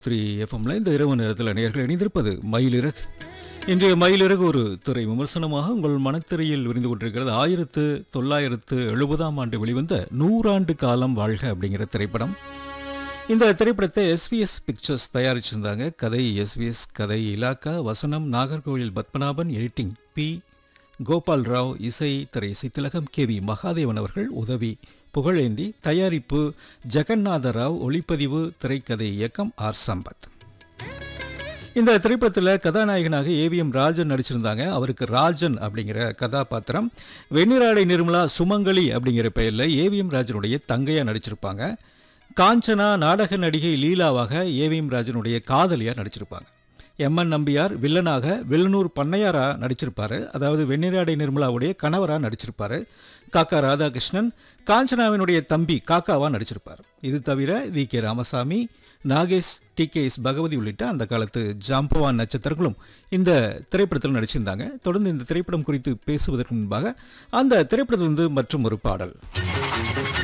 three எஃப்எம்ல இந்த இரவு நேரத்தில் நேர்கள் இணைந்திருப்பது மயிலிறகு இன்றைய மயிலிறகு ஒரு திரை விமர்சனமாக உங்கள் மனத்திரையில் விரிந்து கொண்டிருக்கிறது ஆயிரத்து தொள்ளாயிரத்து எழுபதாம் ஆண்டு வெளிவந்த நூறாண்டு காலம் வாழ்க அப்படிங்கிற திரைப்படம் இந்த திரைப்படத்தை எஸ்விஎஸ் பிக்சர்ஸ் தயாரிச்சிருந்தாங்க கதை எஸ்விஎஸ் கதை இலாக்கா வசனம் நாகர்கோவில் பத்மநாபன் எடிட்டிங் பி கோபால் ராவ் இசை திரை இசைத்திலகம் கே வி மகாதேவன் அவர்கள் உதவி புகழேந்தி தயாரிப்பு ஜெகநாத ராவ் ஒளிப்பதிவு திரைக்கதை இயக்கம் ஆர் சம்பத் இந்த திரைப்படத்தில் கதாநாயகனாக ஏவிஎம் ராஜன் நடிச்சிருந்தாங்க அவருக்கு ராஜன் அப்படிங்கிற கதாபாத்திரம் வெண்ணிராடை நிர்மலா சுமங்கலி அப்படிங்கிற பெயரில் ஏவிஎம் ராஜனுடைய தங்கையாக நடிச்சிருப்பாங்க காஞ்சனா நாடக நடிகை லீலாவாக ஏவிஎம் ராஜனுடைய காதலியாக நடிச்சிருப்பாங்க எம்என் நம்பியார் வில்லனாக வில்லனூர் பண்ணையாரா நடிச்சிருப்பாரு அதாவது வெண்ணிராடை நிர்மலாவுடைய கணவரா நடிச்சிருப்பாரு காக்கா ராதாகிருஷ்ணன் காஞ்சனாவினுடைய தம்பி காக்காவா நடிச்சிருப்பார் இது தவிர V K Ramasamy Nagesh T K S Bhagavathi உள்ளிட்ட அந்த காலத்து ஜாம்பவான் நட்சத்திரங்களும் இந்த திரைப்படத்தில் நடிச்சிருந்தாங்க தொடர்ந்து இந்த திரைப்படம் குறித்து பேசுவதற்கு முன்பாக அந்த திரைப்படத்திலிருந்து மற்றும் ஒரு பாடல்